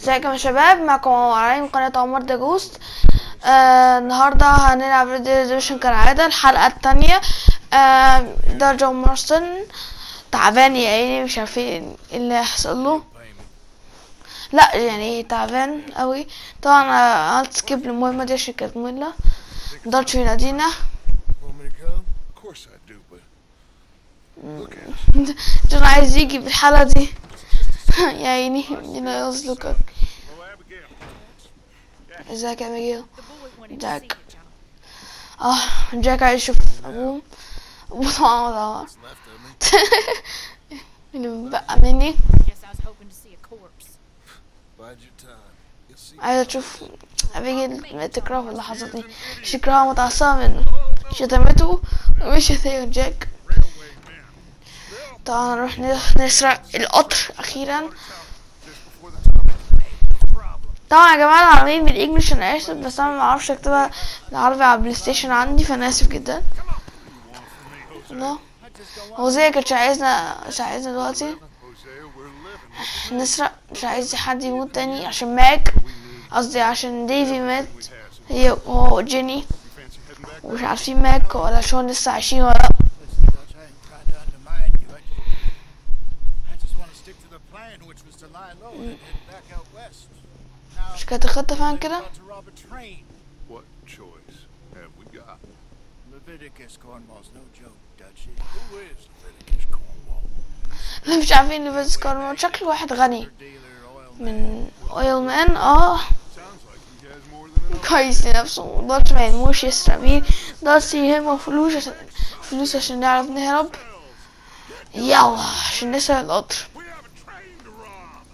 ازيكم يا شباب معكم عمر علي من قناة عمر داجوست آه النهاردة هنلعب ريد ريزولوشن كالعادة الحلقة التانية آه ده جو مارستون تعبان يا عيني مش عارفين ايه اللي هيحصل له لا يعني تعبان قوي طبعا آه، عملت سكيب للمهمة دي عشان كانت مملة مقدرش ينادينا Want me to come? Of course I do, but look at us. عشان عايز يجي بالحالة دي يا عيني ربنا يصلك Hello, Abigail. ازيك يا ميجيل The boy wanted to Jack. see you, gentlemen. اه جاك عايز يشوف ابوه ابوه طبعا طبعا What's left of me? اللي بقى مني Guess I was hoping to see a corpse. Bide your time. You'll see. عايزة تشوف ابيجيل تكرهه في اللحظات دي مش تكرهها متعصبة منه شتمته ومش ثيو جاك طبعا نروح ن- نسرق القطر اخيرا طبعا يا جماعة العربيين بالانجلش انا اسف بس انا معرفش اكتبها بالعربي على البلاي ستيشن عندي فانا اسف جدا لا هو زي كانش عايزنا مش عايزنا دلوقتي Hosea, we're living. نسرق مش عايز حد يموت تاني عشان ماك قصدي عشان ديفي مات هي وهو جيني Fancy heading back? ومش عارفين ماك ولا شون لسه عايشين ولا لأ. Listen, Dutch, I ain't trying to undermine you. I just, I just want to stick to the plan, which was to lie low and head back out west. Now, مش كانت الخطة فاهم كده about to rob a train. What choice have we got? Leviticus Cornwall's no joke, Dutch. Who is Leviticus Cornwall? لا مش عارفين اللي بس كارمون شكله واحد غني Dealer, oil من اويل مان اه Sounds like he has more than enough. كويس لنفسه مقدرش ما ينموش يسرق بيه بس يهمه فلوس عشان فلوس عشان نعرف نهرب يلا عشان نسرق القطر We have a train to rob.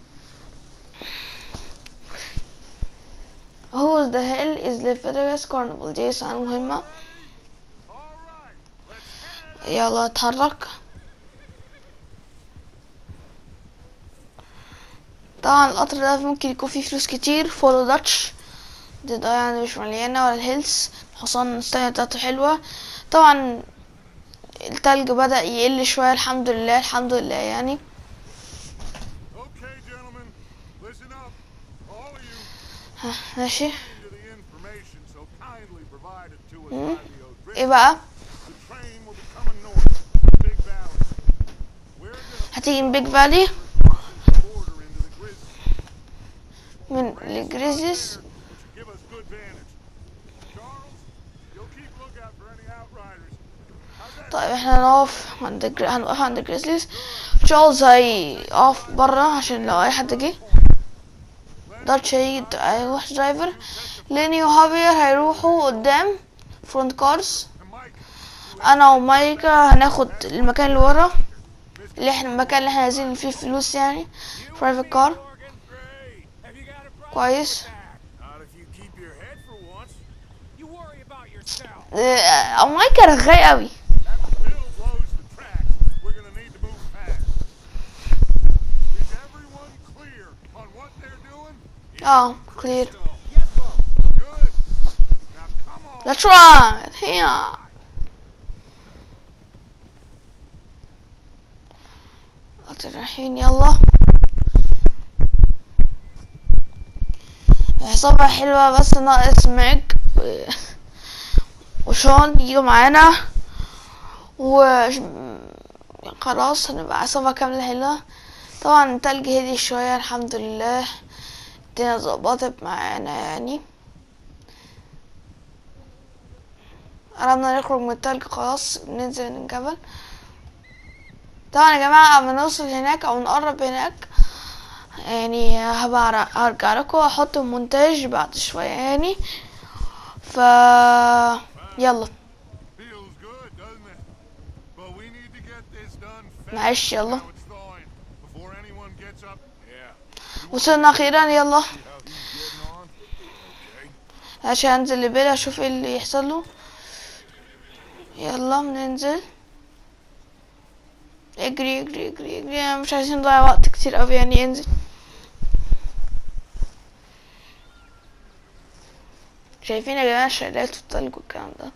Who the hell is Leviticus Carnival دي اسمها مهمة All right. Let's head. يلا اتحرك طبعا القطر ده ممكن يكون فيه فلوس كتير فولو داتش دي ده يعني مش مليانة ولا الهيلز الحصان الثانية بتاعته حلوة طبعا التلج بدأ يقل شوية الحمد لله الحمد لله يعني Okay, gentlemen. Listen up. All of you ها، ماشي to the information so kindly provided to us Hmm? by the O'Driscoll. ايه بقى The train will be coming north from Big Valley. We're gonna هتيجي من بيج فالي border into the Grizzlies, من الجريزيس which will give us good vantage. Charles, you'll keep lookout for any outriders. How's that? طيب احنا هنقف عند الجر... هنوقف عند الجريزليز تشارلز هيقف برا عشان لو اي حد جه دارتش هيجي هيروح درايفر ليني وهافير هيروحوا قدام فرونت كارز And Mike, انا ومايكا هناخد المكان اللي ورا اللي احنا المكان اللي احنا عايزين فيه فلوس يعني برايفت كار great. Have you got a problem? كويس Not if you keep your head for once. You worry about yourself. اه، او مايكا رغاي قوي That bill blows the track. We're gonna need to move fast. Is everyone clear on what they're doing? اه كلير Good. Now come on. Let's run here قطر رايحين يلا عصابة حلوة بس ناقص ماك و- وشون يجوا معانا و خلاص هنبقى عصابة كاملة حلوة طبعا التلج هدي شوية الحمد لله الدنيا ظبطت معانا يعني قربنا نخرج من التلج خلاص ننزل من الجبل طبعا يا جماعة اما نوصل هناك او نقرب هناك يعني هبقى أر- هرجع لكم واحط المونتاج بعد شوية يعني ف يلا Feels good, doesn't it? But we need to get this done fast. معلش يلا Now it's thawing. Before anyone gets up. Yeah. وصلنا اخيرا يلا How he's getting on? Okay. عشان انزل لبيل اشوف ايه اللي يحصل له يلا بننزل اجري اجري اجري اجري مش عايزين نضيع وقت كتير اوي يعني انزل شايفين يا جماعة الشلالات والتلج والكلام ده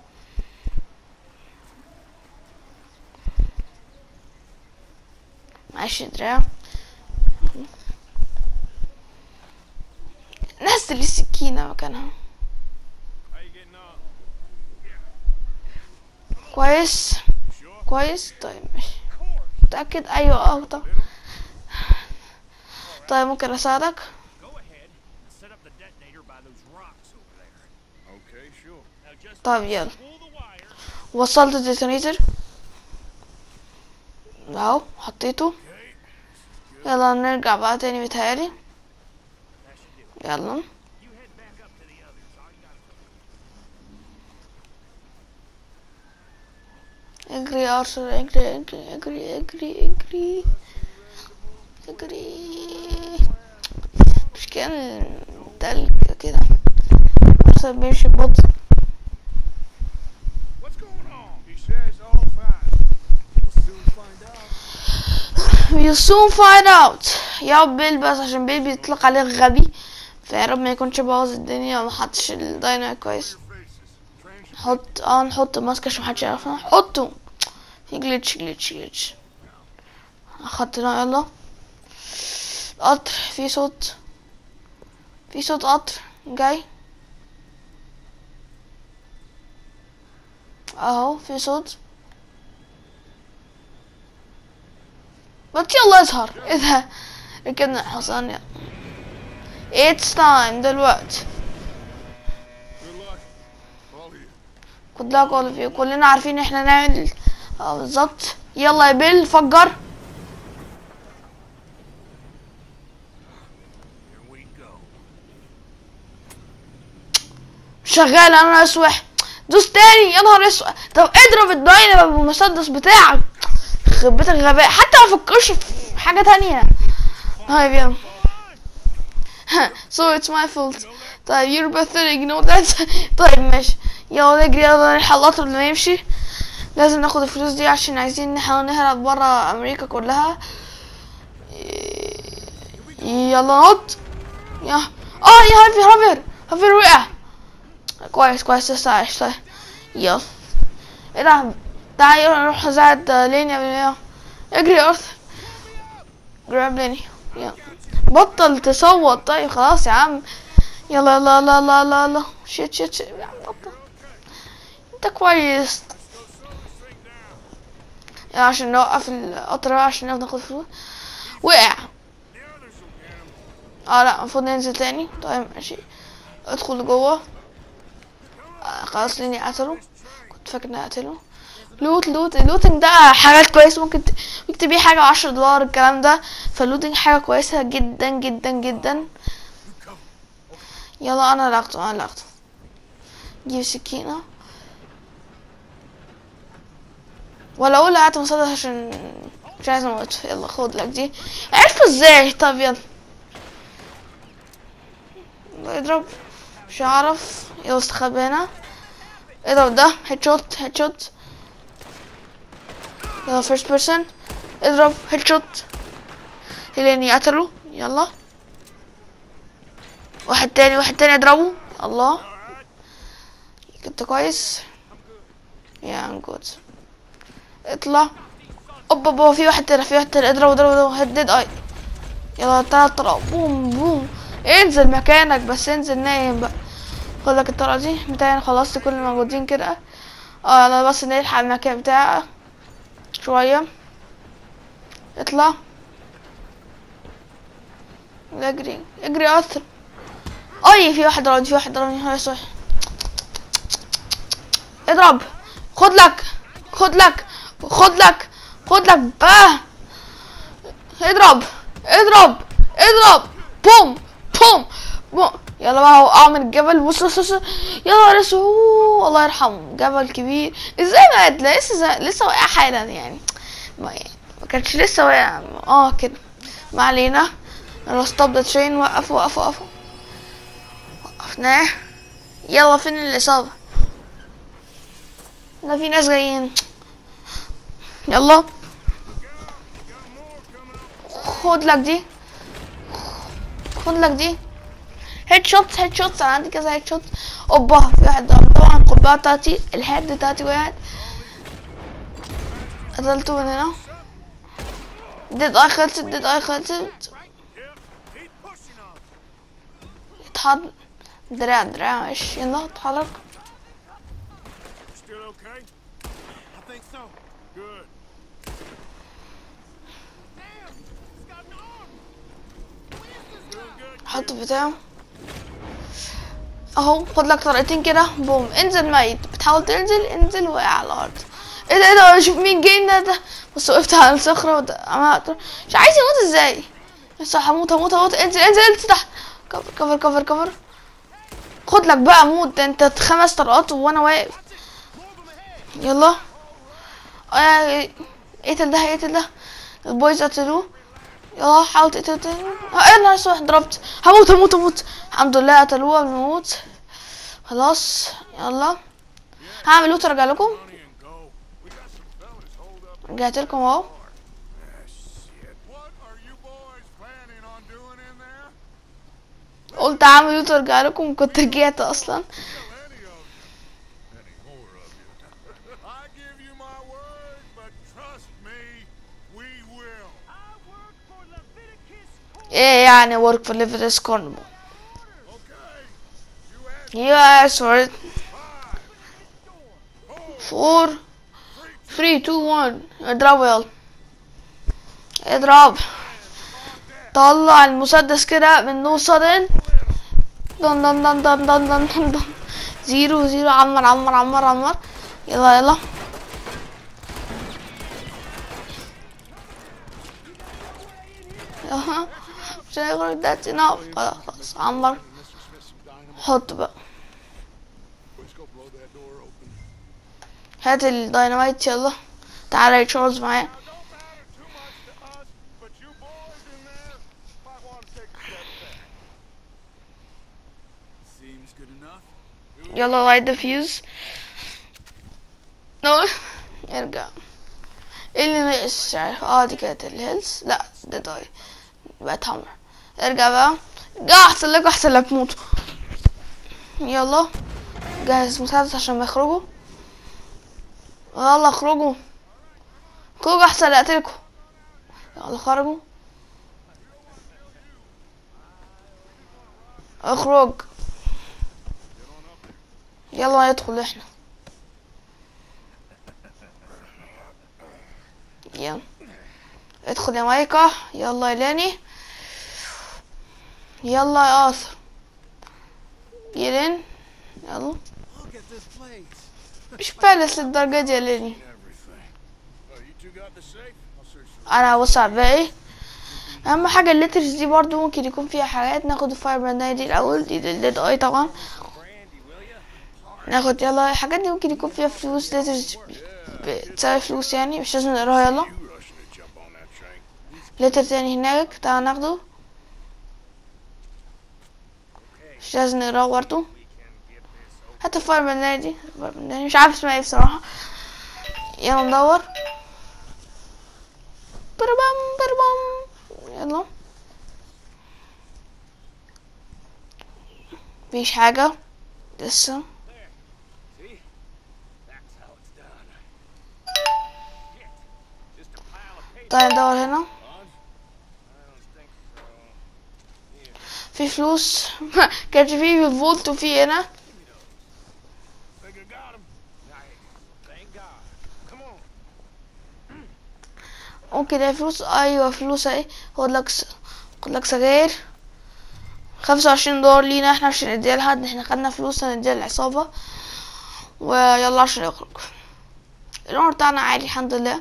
معيش دراع نزل السكينة مكانها How you getting on? كويس Sure? كويس طيب ماشي متأكد أيوة اه طب طيب ممكن أساعدك Go ahead and set up the detonator by those rocks over there. Okay, sure. Now just طيب يلا pull the wire. وصلت الديتونيتر اهو حطيته يلا نرجع بقى تاني متهيألي يلا You head back up to the others. All you gotta اجري يا ارثر اجري اجري اجري اجري اجري اجري مش كان تلج كده ارثر بيمشي ببطء What's going on? He says all fine. We'll soon find out. you soon find out يا رب بيل بس عشان بيل بيطلق عليه غبي فيا رب ما يكونش بوظ الدنيا وما حطش الدايناميت كويس Your faces. Trans- حط اه نحط ماسك عشان محدش يعرفنا حطه جليتش جليتش جليتش اخدتنا يلا قطر في صوت في صوت قطر جاي اهو في صوت بس يلا اظهر ايه ده ركبنا الحصان يلا It's time دلوقتي Good luck. All of you. خد لك all of you كلنا عارفين احنا نعمل اه بالظبط يلا يا بيل فجر Here we go. شغال انا اسوح دوس تاني يا نهار اسود طب اضرب الدايناميت بالمسدس بتاعك خبيتك غباء حتى ما فكرش في حاجة تانية طيب يلا so it's my fault طيب you're pathetic no that's طيب ماشي يلا نجري يلا نلحق القطر اللي ما يمشي لازم ناخد الفلوس دي عشان عايزين نحاول نهرب برا امريكا كلها يلا نط يا اه يا هافير هافير هافير وقع كويس كويس لسه عايش طيب يلا ايه ده تعالى يلا نروح نساعد ليني قبل ما يقع. اجري يا ارثر جراب ليني يلا بطل تصوت طيب خلاص يا عم يلا يلا يلا يلا يلا يلا شيت شيت شيت يا عم بطل انت كويس يلا عشان نوقف القطر بقى عشان ناخد ناخد فلوس وقع اه لا المفروض ننزل تاني طيب ماشي ادخل جوه آه خلاص لاني قتله كنت فاكر اني قتله لوت لوت اللوتنج ده حاجات كويسة ممكن ت- ممكن تبيع حاجة عشرة دولار الكلام ده فاللوتنج حاجة كويسة جدا جدا جدا يلا انا اللي اخده انا اللي اخده جيب سكينة ولا اقول له هات مسدس عشان مش عايز اموته يلا خد لك دي عرفوا ازاي طب يلا يلا اضرب مش هعرف يلا استخبى هنا اضرب ده هيد شوت هيد شوت يلا فيرست بيرسون اضرب هيد شوت هيليني قتله يلا واحد تاني واحد تاني اضربه الله كنت كويس يا ام جود اطلع اوبا اوبا في واحد تاني في واحد تاني اضربه اضربه اضربه هدد اي يلا تعالى طلع بوم بوم انزل مكانك بس انزل نايم بقى خد لك الطلقة دي بتاعي انا خلصت كل الموجودين كده اه انا بس نلحق المكان بتاعي شوية اطلع لا اجري اجري اثر اي في واحد ضربني في واحد ضربني هاي صح اضرب خد لك خد لك خد لك خد لك باه اضرب اضرب اضرب بوم بوم بوم يلا بقى وقع من الجبل بص بص بص يا نهار اسود أوه، الله يرحمه جبل كبير ازاي مات لسه زي- لسه واقع حالا يعني ما يعني ما كانش لسه واقع اه كده ما علينا يلا ستوب ذا ترين وقف وقف وقف وقفناه يلا فين الإصابة لا في ناس جايين يلا خد لك دي خد لك دي هيد شوت هيد شوت انا عندي كذا هيد شوت اوبا في واحد ضرب. طبعا القبعة بتاعتي الهيد بتاعتي وقعت قتلته من هنا ديد اي خلصت ديد اي خلصت Keep pushing on. اتحط دراع دراع ماشي يلا اتحرك Still okay? I think so. Good. Damn! It's got an arm! Doing good. حط بتاعه اهو خد لك طريقتين كده بوم انزل ميت بتحاول تنزل انزل وقع على الارض ايه ده ايه ده شوف مين جاي ده ده بص وقفت على الصخرة وده عملت مش عايز يموت ازاي لسه هموت هموت هموت انزل انزل انزل تحت كفر كفر كفر كفر خد لك بقى موت ده انت خمس طلقات وانا واقف يلا آه، اقتل ده اقتل ده البويز قتلوه يلا حاول تقتل تاني اه ايه انا لسه ضربت هموت هموت هموت الحمد لله قتلوه قبل ما اموت خلاص يلا هعمل لوت ارجع لكم Money and go. We got some fellas holed up. رجعت لكم اهو What are you boys planning on doing in there? قلت اعمل لوت ارجع لكم كنت رجعت اصلا Kill any of you. Any more of you. I give you my word, but trust me, we will. I work for Leviticus ايه يعني work for Leviticus Carnival Okay. You asked yes for it four three two one اضربوا يلا اضرب طلع المسدس كده من نو صدن دن دن دن دن دن دن دن دن زيرو زيرو عمر عمر عمر عمر يلا يلا اها مش هيغرق that's enough خلاص خلاص عمر حط بقى Let's go blow that door open. هات الديناميت يلا تعالى يا تشارلز معايا Don't matter too much to us, but you boys in there might want to take a step back. Seems good enough. يلا لايت ذا فيوز نو ارجع ايه اللي ناقص مش عارف اه دي كانت الهيلز لا ده داي بقت همر ارجع بقى جا احسن لك احسن لك موت يلا جهز مسدس عشان ما يخرجوا يلا اخرجوا خرجوا احسن اقتلكوا يلا خرجوا اخرج يلا ندخل احنا يلا ادخل يا مايكا يلا يا لاني يلا يا آثر جيرين يلا Look at this place. مش بالس للدرجة دي يا لاني Everything. Oh, you two got the safe? I'll search the انا هبص على الباقي اهم حاجة الليترز دي برضو ممكن يكون فيها حاجات ناخد الفاير براند دي الاول دي ديد اي طبعا ناخد يلا الحاجات دي ممكن يكون فيها فلوس ليترز بتساوي فلوس يعني مش لازم نقراها يلا You rushing to jump on that train? لتر تاني هناك تعال ناخده مش لازم نقراه برضه هات الفاير بنداني دي الفاير بنداني مش عارف اسمها ايه بصراحة يلا ندور بربم بربم يلا مفيش حاجة لسه See? That's how it's done. Shit. Just a pile of paper. تعال ندور هنا I don't think so. في فلوس كانش في في الفولت وفي هنا Think I got him. Nice. Thank God. Come on. ممكن ايه فلوس ايوه فلوس اهي خد لك س... خد لك سجاير خمسة وعشرين دولار لينا احنا عشان نديها لحد احنا خدنا فلوس هنديها للعصابة ويلا عشان يخرج العمر بتاعنا عالي الحمد لله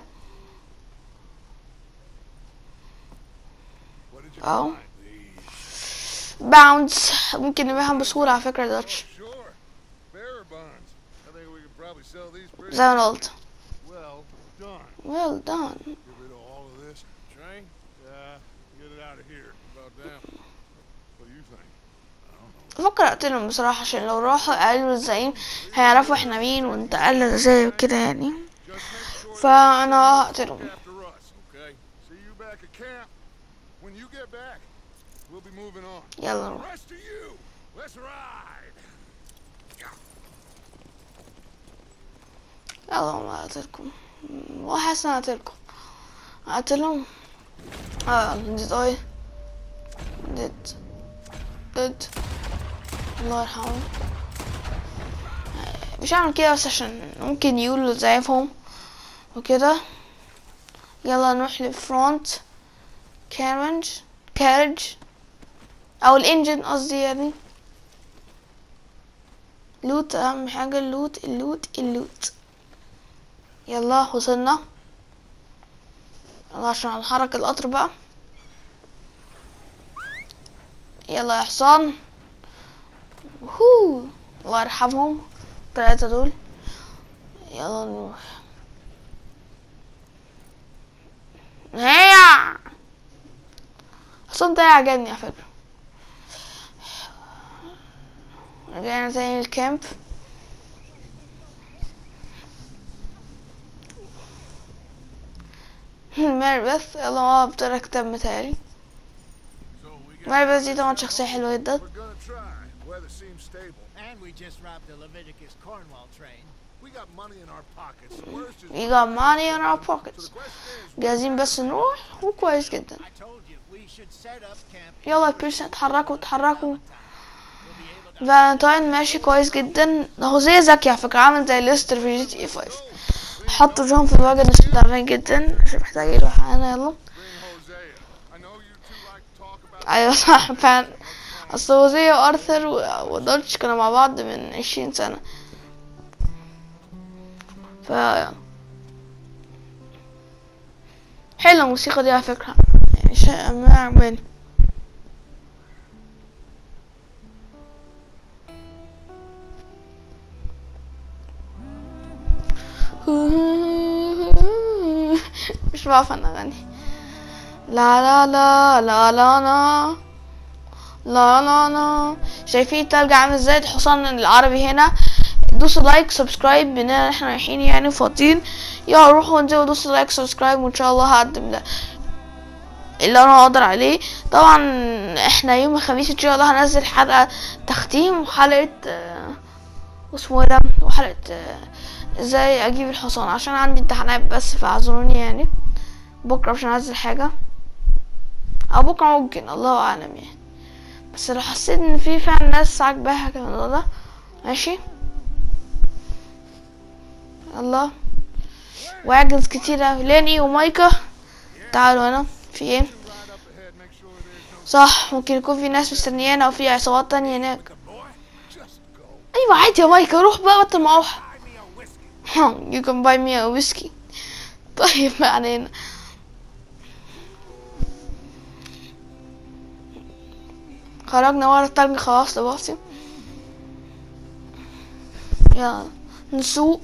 What did you اهو find? باوندز ممكن نبيعهم بسهولة على فكرة داتش Sure. Bearer bonds. I think we could probably sell these pretty زي ما انا قلت well done. well done Get rid of all of this. Train? Yeah, get it out of here. About damn. What do you think? بفكر اقتلهم بصراحة عشان لو راحوا قالوا للزعيم هيعرفوا احنا مين وانتقلنا ازاي وكده يعني Just make sure فانا هقتلهم after us, okay? See you back at camp. When you get back, we'll be moving on. يلا نروح Rest of you, let's ride. يلا ما اقتلكم وحاسس ان اقتلكم اقتلهم اه ديد اي ديد ديد الله يرحمه مش هعمل كده بس عشان ممكن يقولوا زعيفهم وكده يلا نروح للفرونت كارنج كارج او الانجن قصدي يعني لوت اهم حاجة اللوت اللوت اللوت يلا وصلنا يلا عشان هنحرك القطر بقى يلا يا حصان وهو الله يرحمهم التلاتة دول يلا نروح هيا الحصان ده عجبني على فكرة رجعنا تاني الكامب ماربث يلا ما بتقرا كتاب متهيألي So we got ماربث دي طبعا شخصية حلوة جدا we're gonna try. Weather seems stable. And we just robbed the Leviticus Cornwall train. We got money in our pockets. So where's just We got money in our So pockets the question is, جاهزين بس نروح وكويس جدا I told you we should set up camp. يلا بيرسون اتحركوا اتحركوا فالنتاين ماشي كويس جدا هو زي ذكي على فكرة عامل زي ليستر في جي تي اي 5 حطوا جون في الواجهة مش تعبان جدا مش محتاج يروح انا يلا bring Hosea. I know you two like to talk about ايوه صح فعلا اصل وزي وارثر و- ودولتش كانوا مع بعض من عشرين سنة ف حلوة الموسيقى دي على فكرة يعني شيء ما عجباني مش بعرف انا اغني لا لا لا لا لا لا لا لا لا شايفين التلج عامل ازاي الحصان العربي هنا دوسوا لايك سبسكرايب باننا احنا رايحين يعني فاضيين يلا روحوا انزلوا دوسوا لايك سبسكرايب وان شاء الله هقدم ده اللي انا اقدر عليه طبعا احنا يوم الخميس ان شاء الله هنزل حلقة تختيم وحلقة آه، اسمه ايه ده وحلقة آه، ازاي اجيب الحصان عشان عندي امتحانات بس فاعذروني يعني بكرة مش هنزل حاجة او بكرة ممكن الله اعلم يعني بس لو حسيت ان في فعلا ناس عاجباها الموضوع ده ماشي الله واجنز كتيرة ليني ومايكا تعالوا هنا في ايه right up ahead. Make sure there's no صح ممكن يكون في ناس مستنيانا او في عصابات تانية هناك boy. Just go. ايوه عادي يا مايكا روح بقى بطل معوح Buy me a whiskey. you can buy me a whiskey طيب ما علينا خرجنا ورا التلج خلاص دلوقتي يلا نسوق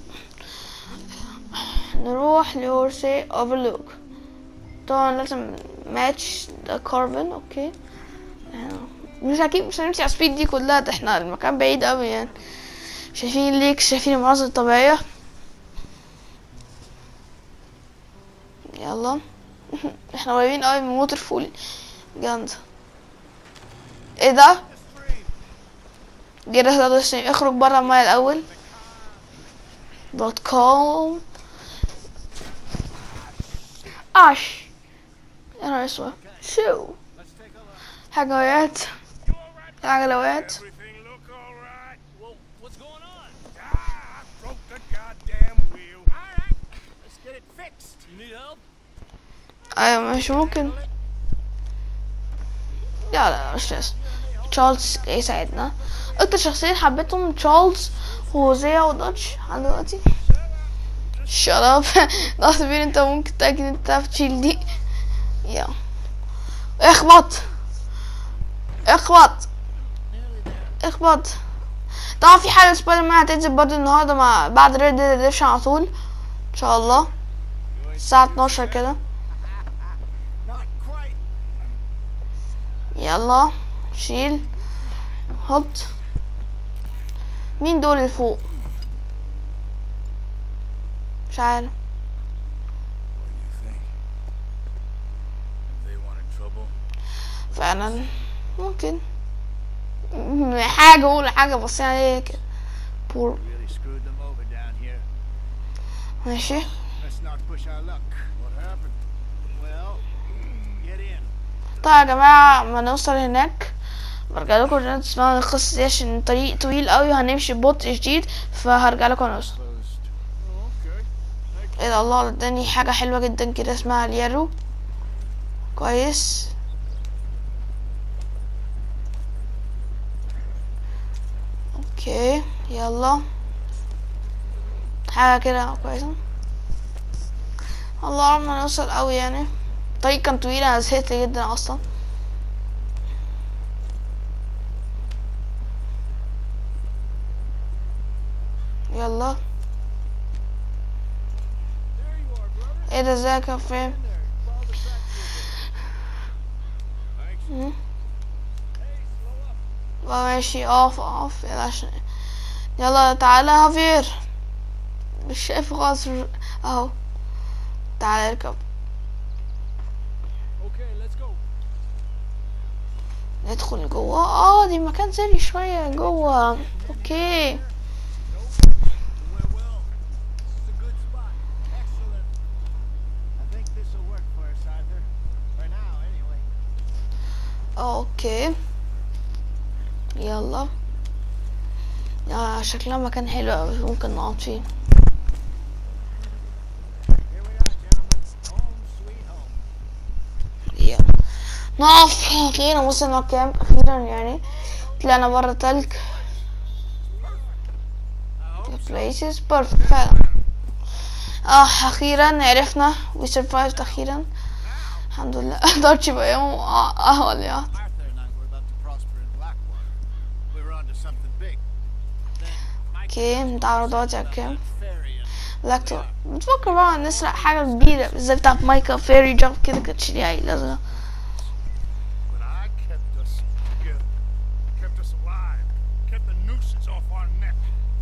نروح لورسي اوفرلوك طبعا لازم ماتش ذا كارفن اوكي مش اكيد مش هنمشي على السبيد دي كلها ده احنا المكان بعيد اوي يعني شايفين الليكس شايفين المناظر الطبيعية يلا احنا قريبين اوي من ووتر فول جامد ايه ده جرس ده عشان اخرج برا المايه الاول دوت كوم اش يا نهار اسود شو حاجة وقعت حاجة وقعت Everything look all right? Well, what's going on? Ah, I broke the goddamn wheel. All right, let's get it fixed. You need help? ايوه مش ممكن لا لا مش لازم تشارلز يساعدنا اكتر شخصيتين حبيتهم تشارلز وهوزيا وداتش لحد دلوقتي شut up ضغط كبير انت ممكن تأكد انت تعرف تشيل دي يا اخبط اخبط اخبط طبعا في حاجة سبايدر مان هتنزل برضه النهاردة مع بعد ريد ديد ريديمشن على طول ان شاء الله الساعة 12 كده Not quite. يلا شيل حط مين دول اللي فوق مش عارف What do you think? They wanted trouble? فعلا ممكن م- حاجة أقول حاجة بس يعني كده بور Really screwed them over down here. ماشي Let's not push our luck. What happened? Well, get in. طيب يا جماعة ما نوصل هناك برجع لكم عشان تسمعوا القصة دي عشان الطريق طويل قوي وهنمشي ببطء شديد فهرجع لكم وانا اوصل Okay. ايه ده الله اداني حاجة حلوة جدا كده اسمها اليارو كويس اوكي يلا حاجة كده كويسة الله عمرنا نوصل قوي يعني الطريق كان طويل انا زهقت جدا اصلا يلا ايه ده ازيك يا فريم مم. بقى ماشي اقف اقف يلا عشان يلا تعالى يا هافير مش شايف خالص اهو تعالى اركب Okay, let's go. ندخل جوه اه دي مكان سري شوية جوه اوكي Well, well. This is a good spot. Excellent. I think this will work for us, Arthur. For now, anyway. اوكي يلا يا شكلها مكان حلو اوي ممكن نقعد فيه Here we are, gentlemen. Home sweet home. يلا نقف اخيرا وصلنا الكامب اخيرا يعني طلعنا برا التلج The place is perfect فعلا اه اخيرا عرفنا we survived اخيرا الحمد لله قدرت يبقى يوم قهوة اليوم Arthur and I were about to prosper in Blackwater. We were onto something big. Then Mike اوكي نتعرض دلوقتي على الكامب Ferry and لاكتو بتفكر بقى نسرق حاجة كبيرة زي بتاع مايكل فيري جامب كده كانتش ليها اي لازمة But I kept us together, kept us alive, kept the nooses off our neck.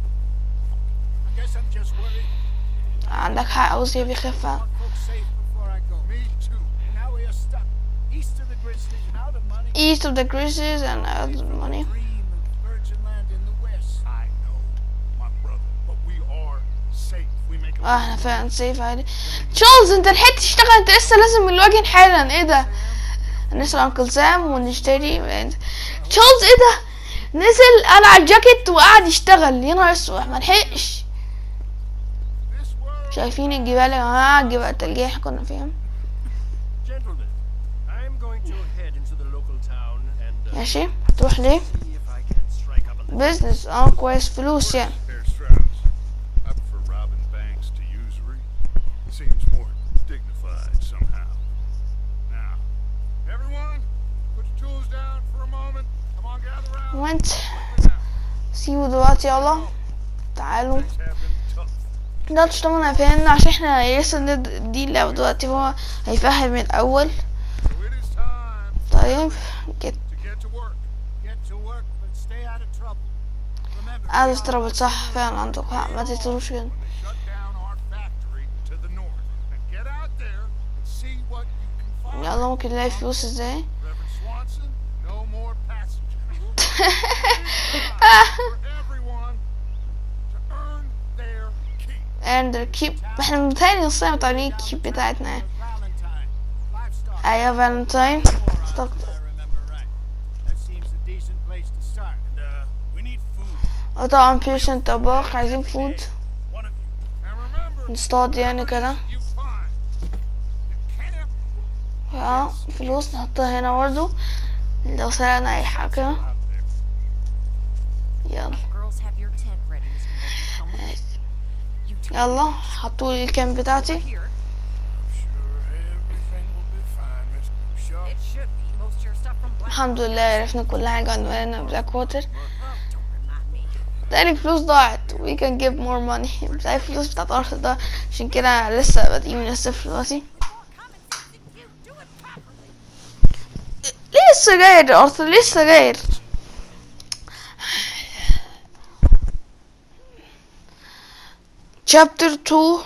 I guess I'm just worried. عندك حق عاوز بيخف I want folks safe before I go. Me too. Now we are stuck east of the Grizzlies and out of money. east of the Grizzlies and out of the money Dream of virgin land in the west. I know, my brother, but we are safe. We make a اه احنا فعلا سيف عادي تشارلز انت لحقت تشتغل انت لسه لازم من الوجه حالا ايه ده نسأل انكل سام ونشتري تشارلز ايه ده نزل قلع الجاكيت وقعد يشتغل يا نهار اسود ما لحقش This world. شايفين الجبال يا جماعه الجبال التلجية احنا كنا فيها Gentlemen, I'm going to head into the local town and uh, ماشي هتروح ليه see if I can strike up a little. بيزنس اه كويس فلوس يعني Fair Strauss. I prefer robbing banks to usury. Seems more dignified somehow. Now, everyone, put your tools down for a moment. Come on, gather around. وانت Now, سيبوا دلوقتي يلا تعالوا things have been tough. ده طبعا فهمنا عشان احنا لسه ند- دي اللعبة دلوقتي هو هيفهم من الاول So it is time طيب جيت to get to work. Get to work, but stay out of trouble. Remember, قاعد we are استربط صح فعلا عندك حق ما تقتلوش كده They shut down our factory to the north. Now get out there and see what you can find. يلا ممكن نلاقي فلوس ازاي Reverend Swanson, no more passengers. for everyone to earn their keep. and the keep احنا متهيألي نصنا متعلمين الكيب بتاعتنا يعني. Valentine. Livestock. ايوه فالنتاين If I remember right. That seems a decent place to start. And, uh, we need food. وطبعا بيشن طباخ عايزين فود One of you. And remember, نصطاد يعني كده you find you can't اه فلوس نحطها هنا برضه لو سرقنا اي حاجة out there. يلا Girls have your tent ready, Mr. Wilkie. Come with me. You two يلا حطولي الكامب بتاعتي here. Sure, everything will be fine, Miss Shaw. It should be. Most of your stuff from Black. الحمد لله عرفنا كل حاجة عن ولنا بلاك ووتر Oh, don't remind me. تاني فلوس ضاعت we can give more money زي الفلوس بتاعت أرثر ده عشان كده لسه بادئين من الصفر دلوقتي Common sense, if you do it properly. ليه السجاير يا أرثر ليه السجاير chapter 2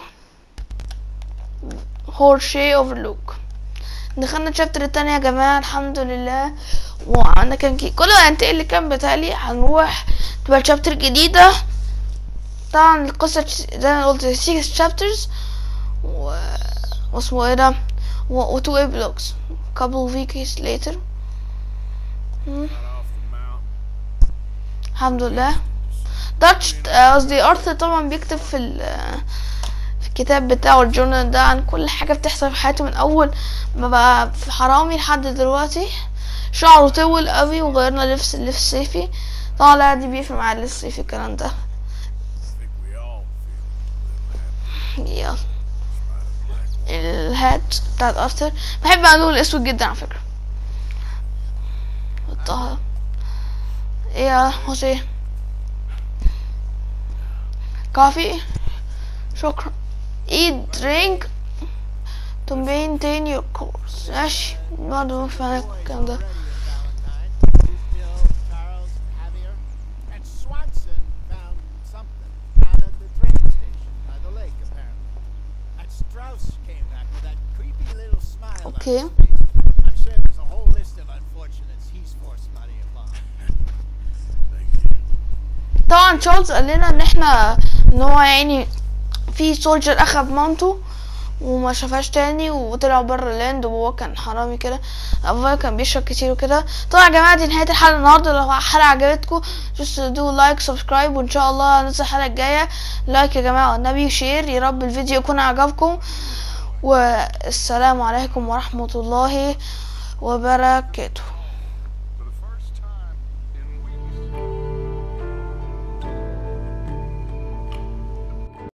هورشي overlook دخلنا chapter التانية يا جماعة الحمد لله وعندنا كام كي كل ما انتقل لكام بتالي هنروح تبقى chapter جديدة طبعا القصة زي ما قلت 6 chapters و... واسمه ايه ده و... و 2 epilogues couple weeks later Got off the الحمد لله داتش آه، قصدي ارثر طبعا بيكتب في ال في الكتاب بتاعه الجورنال ده عن كل حاجة بتحصل في حياته من أول ما بقى في حرامي لحد دلوقتي شعره طول قوي وغيرنا لبس اللبس الصيفي طبعا لا دي بيفرق مع اللبس الصيفي الكلام ده I think we all feel يلا الهات بتاعت ارثر بحب اللون الاسود جدا على فكرة الطه ايه يا حسين كافي شكرا eat drink to maintain your course ماشي برضه مش فاهم الكلام ده Ready, Valentine. Bill, Charles, Javier, and Swanson found something down at the train station by the lake, apparently. And Strauss came back with that creepy little smile on Okay. his face. I'm sure there's a whole list of unfortunates he's forced money upon. Thank you. طبعا تشارلز قال لنا ان احنا ان هو يعني في سولجر اخد مامته وما شافهاش تاني وطلع بره اللاند وهو كان حرامي كده ابويا كان بيشرب كتير وكده طبعا يا جماعه دي نهايه الحلقه النهارده لو الحلقه عجبتكم just دو لايك سبسكرايب وان شاء الله هننزل الحلقه الجايه لايك يا جماعه والنبي شير يا رب الفيديو يكون عجبكم والسلام عليكم ورحمه الله وبركاته